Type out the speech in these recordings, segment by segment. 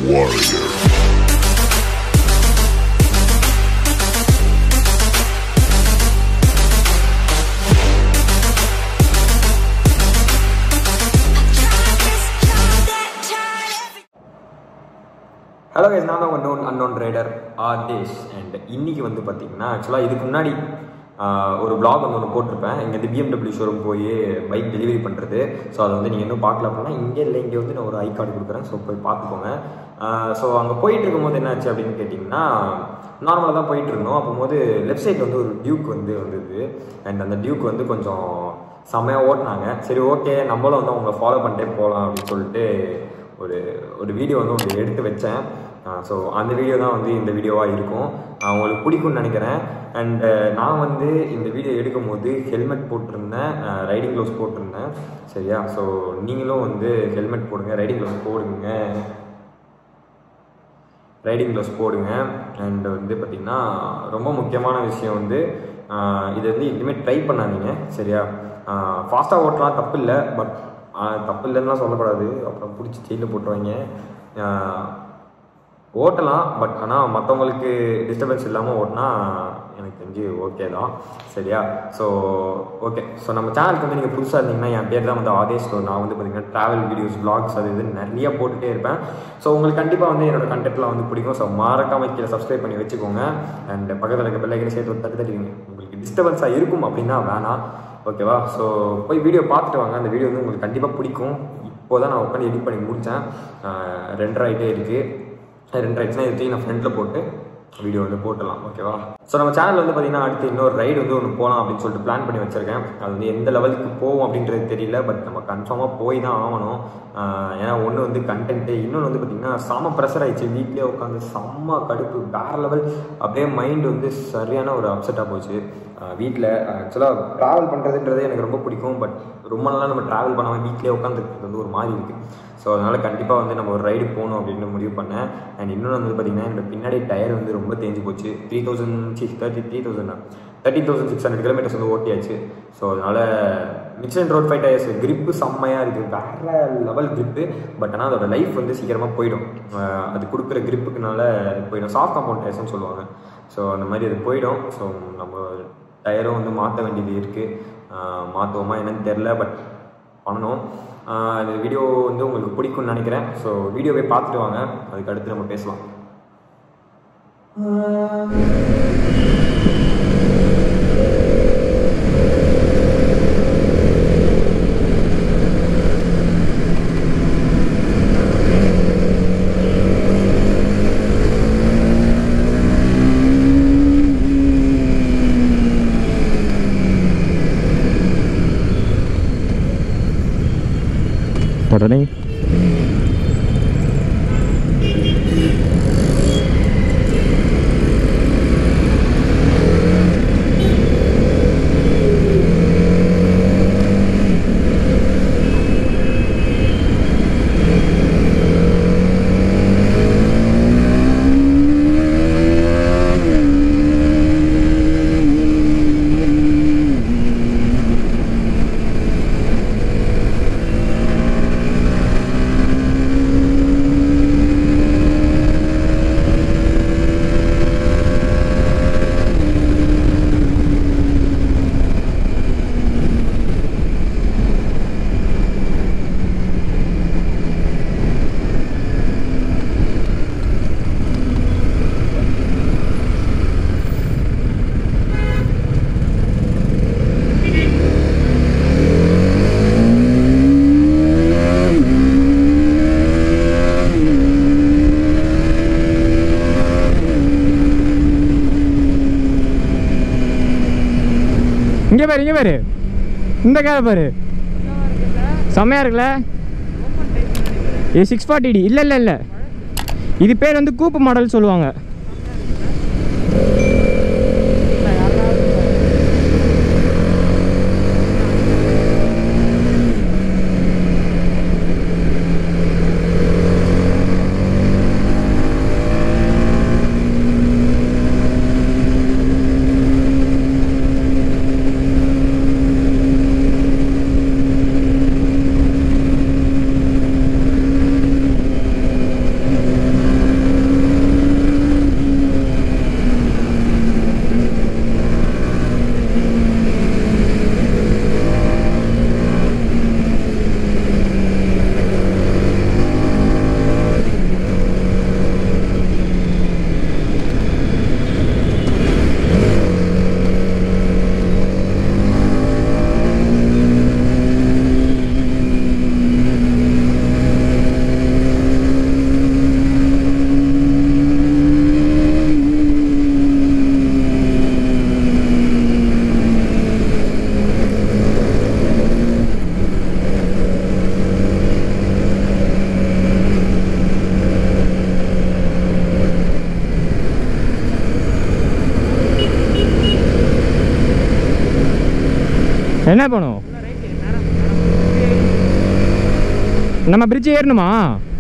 warrior. Hello yes நான் தான் உங்கள் known unknown rider Adesh and இன்னைக்கு வந்து பார்த்தீங்கன்னா ஆக்சுவலாக இதுக்கு முன்னாடி ஆஹ், ஒரு vlog வந்து ஒன்று போட்டிருப்பேன் இங்கேருந்து பிஎம்டபிள்யூ ஷோரூம் போய் பைக் டெலிவரி பண்ணுறது ஸோ அதை வந்து நீங்கள் இன்னும் பார்க்கல அப்படின்னா இங்கே இல்லை இங்கே வந்து நான் ஒரு ஐ கார்டு கொடுக்குறேன் ஸோ போய் பார்த்துக்கோங்க ஸோ அங்கே போயிட்டு இருக்கும்போது என்னாச்சு அப்படின்னு கேட்டிங்கன்னா நார்மலாக தான் போயிட்டு இருந்தோம் அப்போது லெஃப்ட் சைடு வந்து ஒரு டியூக் வந்து வந்தது அண்ட் அந்த டியூக் வந்து கொஞ்சம் செம்மையாக ஓட்டினாங்க சரி ஓகே நம்மளும் வந்து அவங்கள ஃபாலோ பண்ணிட்டே போகலாம் அப்படின்னு சொல்லிட்டு ஒரு ஒரு வீடியோ வந்து உங்களுக்கு எடுத்து வச்சேன் ஸோ அந்த வீடியோ தான் வந்து இந்த வீடியோவாக இருக்கும் ஆஹ் உங்களுக்கு பிடிக்கும்னு நினைக்கிறேன் அண்ட் நான் வந்து இந்த வீடியோ எடுக்கும்போது ஹெல்மெட் போட்டிருந்தேன் ரைடிங் க்ளவுஸ் போட்டிருந்தேன் சரியா ஸோ நீங்களும் வந்து ஹெல்மெட் போடுங்க ரைடிங் க்ளவுஸ் போடுங்க ரைடிங் க்ளவுஸ் போடுங்க அண்ட் வந்து பார்த்திங்கன்னா ரொம்ப முக்கியமான விஷயம் வந்து ஆஹ் இது வந்து இனிமேல் ட்ரை பண்ணாதீங்க சரியா ஃபாஸ்ட்டாக ஓட்டலாம் தப்பு இல்லை பட் தப்பு இல்லைன்னுலாம் சொல்லக்கூடாது அப்புறம் பிடிச்சி ஜெயிலில் போட்டுருவாங்க ஆஹ் ஓட்டலாம் பட் ஆனால் மற்றவங்களுக்கு டிஸ்டர்பன்ஸ் இல்லாமல் ஓட்டினா எனக்கு தெரிஞ்சு ஓகே தான் சரியா ஸோ ஓகே ஸோ நம்ம சேனலுக்கு வந்து நீங்கள் புதுசாக இருந்தீங்கன்னா என் பேர் தான் வந்து ஆதேஷ் ஸோ நான் வந்து பார்த்தீங்கன்னா ட்ராவல் வீடியோஸ் vlogs அது இது நிறைய போட்டுகிட்டே இருப்பேன் ஸோ உங்களுக்கு கண்டிப்பாக வந்து என்னோட கண்டென்ட்லாம் வந்து பிடிக்கும் ஸோ மறக்காம கீழே சப்ஸ்கிரைப் பண்ணி வச்சுக்கோங்க அண்ட் பக்கத்தில் இருக்க பெல்லைக்கனை சேர்த்து ஒரு தட்டு தட்டிடுங்க உங்களுக்கு டிஸ்டர்பன்ஸாக இருக்கும் அப்படின்னா வேணாம் ஓகேவா ஸோ போய் வீடியோ பார்த்துட்டு வாங்க அந்த வீடியோ வந்து உங்களுக்கு கண்டிப்பாக பிடிக்கும் இப்போ தான் நான் உட்காந்து எடிட் பண்ணி முடித்தேன் ரெண்டரை ஆகிட்டே இருக்குது ரெண்டு ரைட்ஸ்னால் எடுத்து நான் ஃப்ரண்ட்டில் போட்டு வீடியோ வந்து போட்டலாம் ஓகேவா ஸோ நம்ம சேனல் வந்து பார்த்தீங்கன்னா அடுத்து இன்னொரு ரைடு வந்து ஒன்று போகலாம் அப்படின்னு சொல்லிட்டு பிளான் பண்ணி வச்சிருக்கேன் அது வந்து எந்த லெவலுக்கு போகும் அப்படின்றது தெரியல பட் நம்ம கன்ஃபார்மாக போய் தான் ஆகணும் ஆஹ் ஏன்னா ஒன்று வந்து கண்டென்ட்டு இன்னொன்று வந்து பார்த்தீங்கன்னா செம்ம ப்ரெஷர் ஆயிடுச்சு வீட்லேயே உட்காந்து செம்ம கடுப்பு வேற லெவல் அப்படியே மைண்ட் வந்து சரியான ஒரு அப்செட்டாக போச்சு வீட்டில் ஆக்சுவலாக ட்ராவல் பண்ணுறதுன்றது எனக்கு ரொம்ப பிடிக்கும் பட் ரொம்ப நாளாக நம்ம ட்ராவல் பண்ணாமல் வீட்லேயே உட்காந்துருக்கிறது வந்து ஒரு மாதிரி இருக்குது ஸோ அதனால் கண்டிப்பாக வந்து நம்ம ஒரு ரைடு போகணும் அப்படின்னு முடிவு பண்ணேன் அண்ட் இன்னொன்று வந்து பார்த்திங்கன்னா என்னோட பின்னாடி டயர் வந்து ரொம்ப தேஞ்சு போச்சு three thousand six thirty three thousand thirty thousand six hundred kilometres வந்து ஓட்டியாச்சு ஸோ அதனால் Michelin road five tyres grip செம்மையாக இருக்குது வேற லெவல் grip பட் ஆனால் அதோட லைஃப் வந்து சீக்கிரமாக போயிடும் அஹ் அது கொடுக்குற gripக்குனால போயிடும் சாஃப்ட் காம்பவுண்ட் டயர்ஸ்னு சொல்லுவாங்க ஸோ அந்த மாதிரி அது போயிடும் ஸோ நம்ம டயரும் வந்து மாற்ற வேண்டியது இருக்குது மாற்றுவோமா என்னன்னு தெரில பட் பண்ணணும் ஆஹ் இந்த வீடியோ வந்து உங்களுக்கு பிடிக்கும்னு நினைக்கிறேன் ஸோ வீடியோவை பார்த்துட்டு வாங்க அதுக்கு அடுத்து நம்ம பேசலாம் உடனே இங்கே பாரு இங்கே பாரு இந்த கேரை பாரு செம்மையா இருக்குல்ல இது சிக்ஸ் ஃபார்ட்டி டி இல்லை இல்லை இல்லை இது பேர் வந்து கூப்பு மாடல் சொல்லுவாங்க என்ன பண்ணும் நம்ம பிரிட்ஜ் ஏறணுமா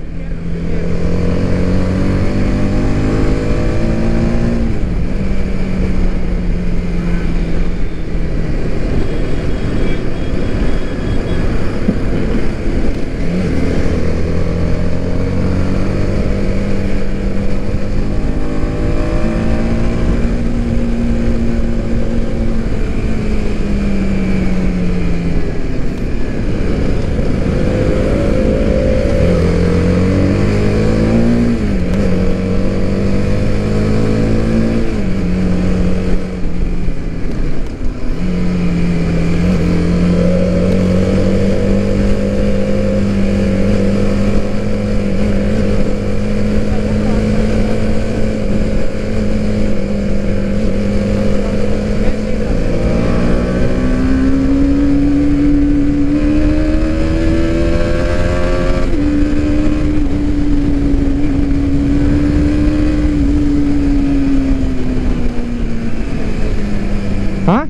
ஆ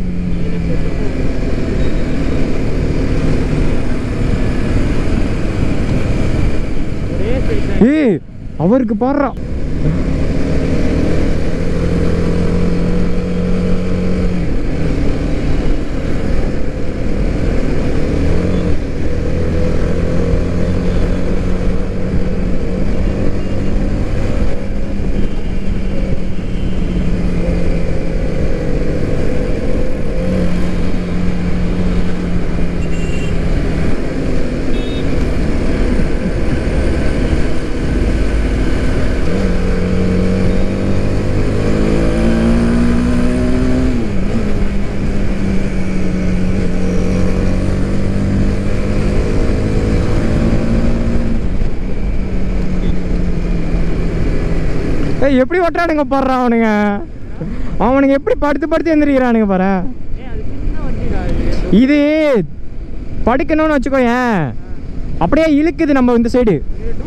ஏய் அவருக்கு பாடுறா ஏய் எப்படி ஓட்டுறானுங்க பாடுறான் அவனுங்க அவனுங்க எப்படி படுத்து படுத்து எந்திரிக்கிறானுங்க பாரு இது படுக்கணும்னு வச்சுக்கோயேன் அப்படியே இழுக்குது நம்ம இந்த சைடு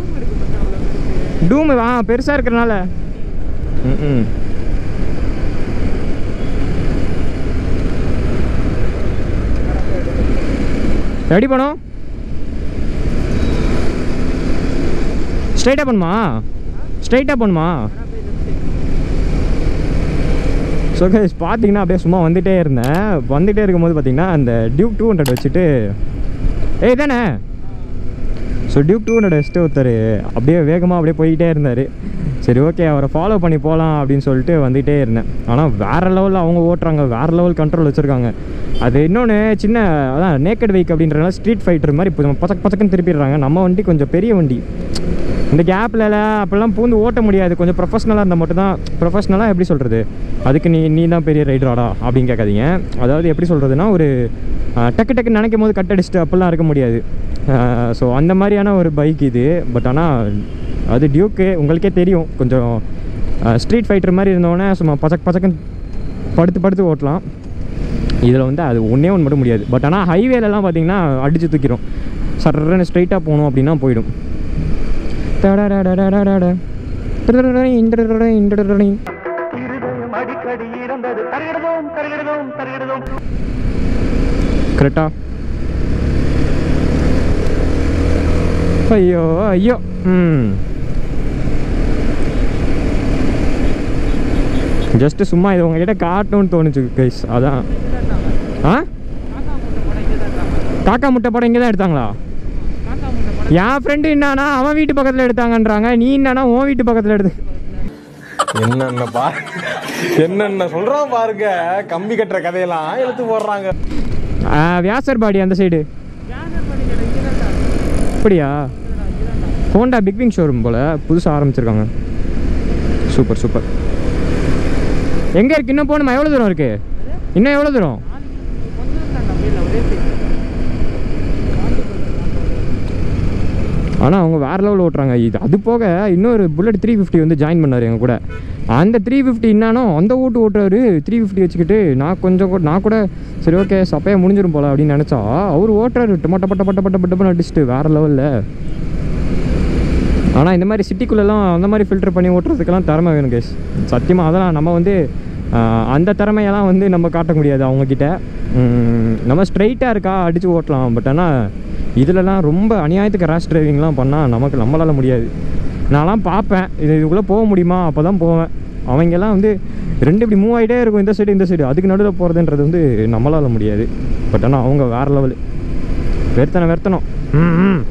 டூம் ஆ பெருசாக இருக்கிறனால ம் ரெடி பண்ணும் ஸ்ட்ரைட்டாக பண்ணுமா ஸ்ட்ரைட்டாக பண்ணுமா ஸோ கைஸ் பார்த்தீங்கன்னா அப்படியே சும்மா வந்துட்டே இருந்தேன் வந்துட்டே இருக்கும்போது பார்த்தீங்கன்னா அந்த டியூக் டூ ஹண்ட்ரட் வச்சுட்டு ஏய் தானே ஸோ டியூக் டூ ஹண்ட்ரட் வச்சுட்டு ஒருத்தர் அப்படியே வேகமாக அப்படியே போய்கிட்டே இருந்தார் சரி ஓகே அவரை ஃபாலோ பண்ணி போகலாம் அப்படின்னு சொல்லிட்டு வந்துகிட்டே இருந்தேன் ஆனால் வேறு லெவலில் அவங்க ஓட்டுறாங்க வேறு லெவல் கண்ட்ரோல் வச்சுருக்காங்க அது இன்னொன்று சின்ன அதான் நேக்கட் பைக் அப்படின்றனால ஸ்ட்ரீட் ஃபைட்டர் மாதிரி இப்போ நம்ம பச்சக் பச்சக்குன்னு திருப்பிடுறாங்க நம்ம வண்டி கொஞ்சம் பெரிய வண்டி இந்த கேப்பில் அப்படிலாம் பூந்து ஓட்ட முடியாது கொஞ்சம் ப்ரொஃபஷ்னலாக இருந்தால் மட்டும்தான் ப்ரொஃபஷ்னலாக எப்படி சொல்கிறது அதுக்கு நீ நீ தான் பெரிய ரைடராடா அப்படின்னு கேட்காதீங்க அதாவது எப்படி சொல்கிறதுனா ஒரு அஹ், டக்கு டக்கு நினைக்கும் போது கட் அடிச்சுட்டு அப்படிலாம் இருக்க முடியாது ஸோ அந்த மாதிரியான ஒரு பைக் இது பட் ஆனால் அது டியூக்கு உங்களுக்கே தெரியும் கொஞ்சம் ஸ்ட்ரீட் ஃபைட்டர் மாதிரி இருந்தோடனே சும்மா பச்சக் பச்சக்குன்னு படுத்து படுத்து ஓட்டலாம் இதில் வந்து அது ஒன்றே ஒன்று மட்டும் முடியாது பட் ஆனால் ஹைவேலலாம் பார்த்தீங்கன்னா அடித்து தூக்கிடும் சர்றன்னு ஸ்ட்ரைட்டாக போகணும் அப்படின்னா போயிடும் தடடடடடடட. திருடடடை, இண்டடடடை, இண்டடடடை. இருதயம் அடிக்கடி இறந்தது தருகிறதோம் தருகிறதோம் தருகிறதோம் கரெக்டா ஐயோ ஐயோ ம் ஜஸ்ட் சும்மா இது உங்ககிட்ட காட்டணும்னு தோணுச்சு கைஸ் அதான் ஆ காக்கா முட்டை படம் இங்கே தான் எடுத்தாங்களா என் ஃப்ரெண்டு என்னன்னா அவன் வீட்டு பக்கத்தில் எடுத்தாங்கன்றாங்க நீ என்னன்னா உன் வீட்டு பக்கத்தில் எடுத்து என்னென்ன பா என்னென்ன சொல்றான் பாருங்க கம்பி கட்டுற கதையெல்லாம் எடுத்து போடுறாங்க ஆ, வியாசர் பாடி அந்த சைடு அப்படியா ஹோண்டா பிக் விங் ஷோரூம் போல் புதுசாக ஆரம்பிச்சிருக்காங்க சூப்பர் சூப்பர் எங்கே இருக்கு இன்னும் போகணுமா எவ்வளோ தூரம் இருக்கு இன்னும் எவ்வளோ தூரம் ஆனால் அவங்க வேறு லெவலில் ஓட்டுறாங்க இது அது போக இன்னொரு புல்லட் த்ரீ ஃபிஃப்டி வந்து ஜாயின் பண்ணார் எங்கள் கூட அந்த த்ரீ ஃபிஃப்டி என்னானோ அந்த ஓட்டு ஓட்டுறாரு த்ரீ ஃபிஃப்டி வச்சுக்கிட்டு நான் கொஞ்சம் கூட நான் கூட சரி ஓகே சப்பையாக முடிஞ்சிடும் போல அப்படின்னு நினச்சா அவர் ஓட்டுறாரு டொமட்ட பட்ட பட்ட பட்ட பட்ட அடிச்சுட்டு வேறு லெவலில் ஆனால் இந்த மாதிரி சிட்டிக்குள்ளெல்லாம் அந்த மாதிரி ஃபில்டர் பண்ணி ஓட்டுறதுக்கெல்லாம் திறமை வேணும் கேஸ் சத்தியமாக அதெல்லாம் நம்ம வந்து ஆஹ் அந்த திறமையெல்லாம் வந்து நம்ம காட்ட முடியாது அவங்கக்கிட்ட உம், நம்ம ஸ்ட்ரைட்டாக இருக்கா அடித்து ஓட்டலாம் பட் ஆனால் இதிலலாம் ரொம்ப அநியாயத்துக்கு ரேஷ் டிரைவிங்லாம் பண்ணால் நமக்கு நம்மளால் முடியாது நான்லாம் பார்ப்பேன் இது இதுக்குள்ளே போக முடியுமா அப்போ தான் போவேன் அவங்கெல்லாம் வந்து ரெண்டு இப்படி மூவ் ஆகிட்டே இருக்கும் இந்த சைடு இந்த சைடு அதுக்கு நடுவில் போகிறதுன்றது வந்து நம்மளால் முடியாது பட் ஆனால் அவங்க வேறு லெவலு வெறுத்தனம் வெறுத்தனம் ம் ம்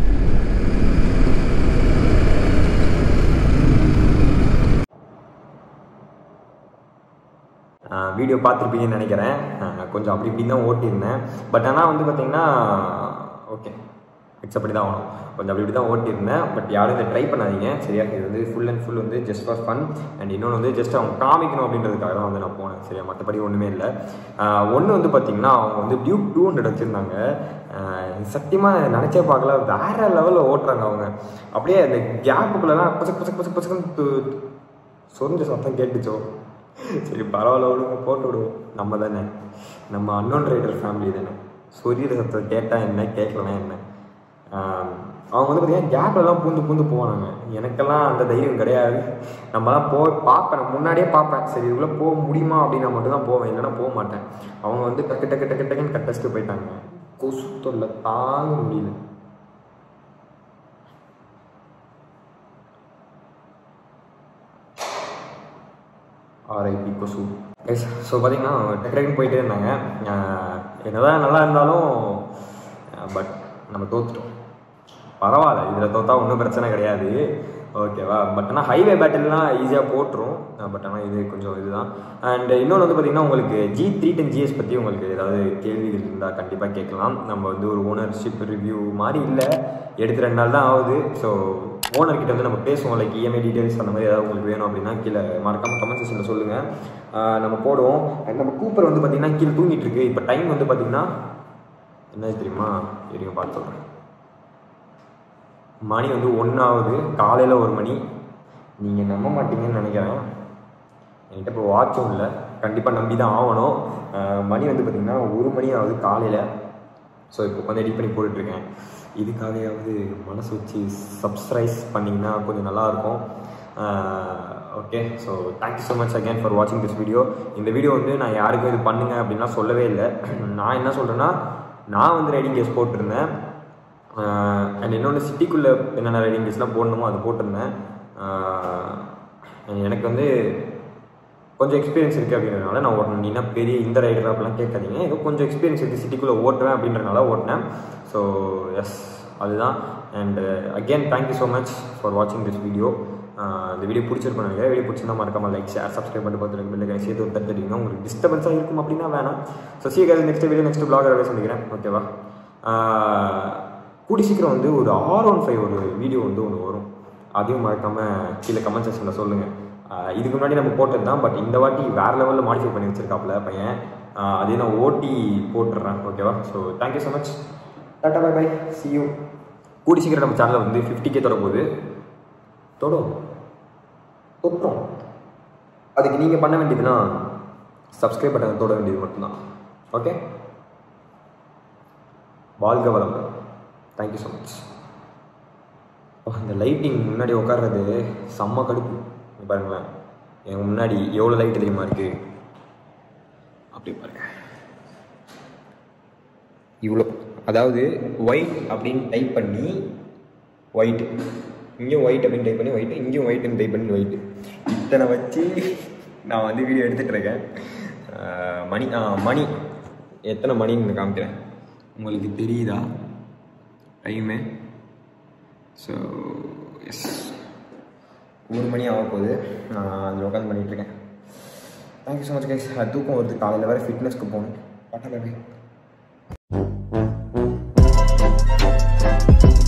வீடியோ பார்த்துருப்பீங்கன்னு நினைக்கிறேன் அஹ் கொஞ்சம் அப்படி இப்படி தான் ஓட்டியிருந்தேன் பட் ஆனால் வந்து பார்த்தீங்கன்னா ஓகே இட்ஸ் அப்படி தான் ஆகணும் கொஞ்சம் அப்படி இப்படி தான் ஓட்டியிருந்தேன் பட் யாரும் இதை ட்ரை பண்ணாதீங்க சரியா இது வந்து ஃபுல் அண்ட் ஃபுல் வந்து ஜஸ்ட் ஃபார் ஃபன் அண்ட் இன்னொன்று வந்து ஜஸ்ட் அவங்க காமிக்கணும் அப்படின்றதுக்காக தான் வந்து நான் போனேன் சரியா மற்றபடி ஒன்றுமே இல்லை ஒன்று வந்து பார்த்தீங்கன்னா அவங்க வந்து டியூக் டூ ஹண்ட்ரட் வச்சுருந்தாங்க சத்தியமாக நினச்சே பார்க்கல வேற லெவலில் ஓட்டுறாங்க அவங்க அப்படியே அந்த கேப்புக்குள்ளலாம் பசக் பசக் பசக் பசக்குன்னு சொரிஞ்ச சத்தம் கேட்டுச்சோ சரி பரவாயில்ல விடுங்க போட்டு விடுவோம் நம்ம தானே நம்ம அன்னோன் ரைடர் ஃபேமிலி தானே சொரியிற சத்தம் கேட்டால் என்ன கேட்கலனா என்ன ஆம், அவங்க வந்து பார்த்தீங்கன்னா கேப்லலாம் பூந்து பூந்து போனாங்க எனக்கெல்லாம் அந்த தைரியம் கிடையாது நம்மலாம் போ பார்ப்பேன் நான் முன்னாடியே பார்ப்பேன் சரி இதுக்குள்ளே போக முடியுமா அப்படின்னா மட்டும் தான் போவேன் இல்லைன்னா போக மாட்டேன் அவங்க வந்து டக்கு டக்கு டக்கு டக்குன்னு கட்டச்சிட்டு போயிட்டாங்க கொசு தொல்லை தாங்க முடியல ஆர்ஐபி கொசு எஸ் ஸோ பார்த்தீங்கன்னா டெக்கரேட் போயிட்டே இருந்தாங்க ஆஹ் என்னதான் நல்லா இருந்தாலும் பட் நம்ம தோத்துட்டோம் பரவாயில்ல இதில் தோத்தா ஒன்றும் பிரச்சனை கிடையாது ஓகேவா பட் ஆனால் ஹைவே பேட்டில்லாம் ஈஸியாக போட்டுரும் பட் ஆனால் இது கொஞ்சம் இதுதான் அண்ட் இன்னொன்று வந்து பார்த்தீங்கன்னா உங்களுக்கு ஜி த்ரீ டென் ஜிஎஸ் பற்றி உங்களுக்கு ஏதாவது கேள்விகள் இருந்தால் கண்டிப்பாக கேட்கலாம் நம்ம வந்து ஒரு ஓனர்ஷிப் ரிவ்யூ மாதிரி இல்லை எடுத்து ரெண்டு நாள் தான் ஆகுது ஸோ ஓனர்கிட்ட வந்து நம்ம பேசுவோம் லைக் இஎம்ஐ டீடைல்ஸ் அந்த மாதிரி ஏதாவது உங்களுக்கு வேணும் அப்படின்னா கீழே மறக்காம கமெண்ட் செக்ஷனில் சொல்லுங்கள் ஆஹ் நம்ம போடுவோம் And நம்ம கூப்பர் வந்து பார்த்தீங்கன்னா கீழே தூங்கிட்டு இருக்கு இப்போ டைம் வந்து பார்த்தீங்கன்னா என்ன தெரியுமா இருங்க பார்த்து சொல்கிறேன் மணி வந்து ஒன்றாவது காலையில் ஒரு மணி நீங்கள் நம்ப மாட்டீங்கன்னு நினைக்கிறேன் என்கிட்ட இப்போ வாட்சும் இல்லை கண்டிப்பாக நம்பி தான் ஆகணும் அஹ் மணி வந்து பார்த்திங்கன்னா ஒரு மணி ஆகுது காலையில் ஸோ இப்போ கொஞ்சம் எடிட் பண்ணி போட்டுட்ருக்கேன் இதுக்காகவாவது மனசு வச்சு சப்ஸ்கிரைஸ் பண்ணிங்கன்னா கொஞ்சம் நல்லாயிருக்கும் okay so thank you so much again for வாட்சிங் திஸ் வீடியோ இந்த வீடியோ வந்து நான் யாருக்கும் இது பண்ணுங்க அப்படின்லாம் சொல்லவே இல்லை நான் என்ன சொல்கிறேன்னா நான் வந்து ரைடிங் கேஸ் போட்டிருந்தேன் அண்ட் இன்னொன்று சிட்டிக்குள்ளே என்னென்ன ரைடிங் கேஸ்லாம் போடணுமோ அது போட்டிருந்தேன் ஆஹ் எனக்கு வந்து கொஞ்சம் எக்ஸ்பீரியன்ஸ் இருக்குது அப்படின்றதுனால நான் ஓட்டினேன் நீனா பெரிய இந்த ரைடர் அப்படிலாம் கேட்காதீங்க ஏதோ கொஞ்சம் எக்ஸ்பீரியன்ஸ் இருக்குது சிட்டிக்குள்ளே ஓட்டுவேன் அப்படின்றனால ஓட்டினேன் ஸோ எஸ் அதுதான் and again thank you so much for வாட்சிங் திஸ் வீடியோ இந்த வீடியோ பிடிச்சிருக்கும் நினைக்கிறேன் வீடியோ பிடிச்சிருந்தா மறக்காம லைக் ஷேர் சப்ஸ்கிரைப் பண்ணி பார்த்துருக்கு பில்லை சேர்த்து ஒரு தட்டுறீங்க உங்களுக்கு டிஸ்டர்பன்ஸாக இருக்கும் அப்படின்னா வேணாம் so see guys next video next பிளாகராகவே சந்திக்கிறேன் ஓகேவா கூடி சீக்கிரம் வந்து ஒரு ஆர் ஒன் ஃபைவ் ஒரு வீடியோ வந்து ஒன்று வரும் அதையும் மறக்காமல் கீழே கமெண்ட் செக்ஷனில் சொல்லுங்கள் இதுக்கு முன்னாடி நம்ம போட்டது தான் பட் இந்த வாட்டி வேறு லெவலில் மாடிஃபை பண்ணி வச்சிருக்காப்புல பையன் ஆஹ் அதையும் நான் ஓட்டி போட்டுடுறேன் ஓகேவா so thank you so much tata bye bye see you கூடி சீக்கிரம் நம்ம சேனலில் வந்து ஃபிஃப்டி கே தொடப்போகுது தொடும் தொட்டுறோம் அதுக்கு நீங்கள் பண்ண வேண்டியதுன்னா சப்ஸ்கிரைப் பட்டன் தொட வேண்டியது மட்டும்தான் ஓகே வாழ்க வளம் தேங்க்யூ ஸோ மச் இந்த லைட்டிங் முன்னாடி உட்கார்றது செம்ம கடுப்பு இங்க பாருங்களேன் என் முன்னாடி எவ்வளோ லைட் தெரியுமா இருக்கு அப்படி பாருங்க இவ்வளோ அதாவது ஒயிட் அப்படின்னு டைப் பண்ணி ஒயிட் இங்கேயும் ஒயிட் அப்படின்னு டைப் பண்ணி ஒயிட் இங்கேயும் ஒயிட்னு டைப் பண்ணி ஒயிட் இத்தனை வச்சு நான் வந்து வீடியோ எடுத்துகிட்டு இருக்கேன் ஆஹ் மணி ஆ மணி எத்தனை மணின்னு காமிக்கிறேன் உங்களுக்கு தெரியுதா டைமு ஸோ எஸ் ஒரு மணி ஆக போகுது நான் அதில் உட்காந்து பண்ணிகிட்ருக்கேன் தேங்க்யூ ஸோ மச் கைஸ் தூக்கம் வருது காலையில் வேறு ஃபிட்னஸ்க்கு போகணும் டாட்டா பை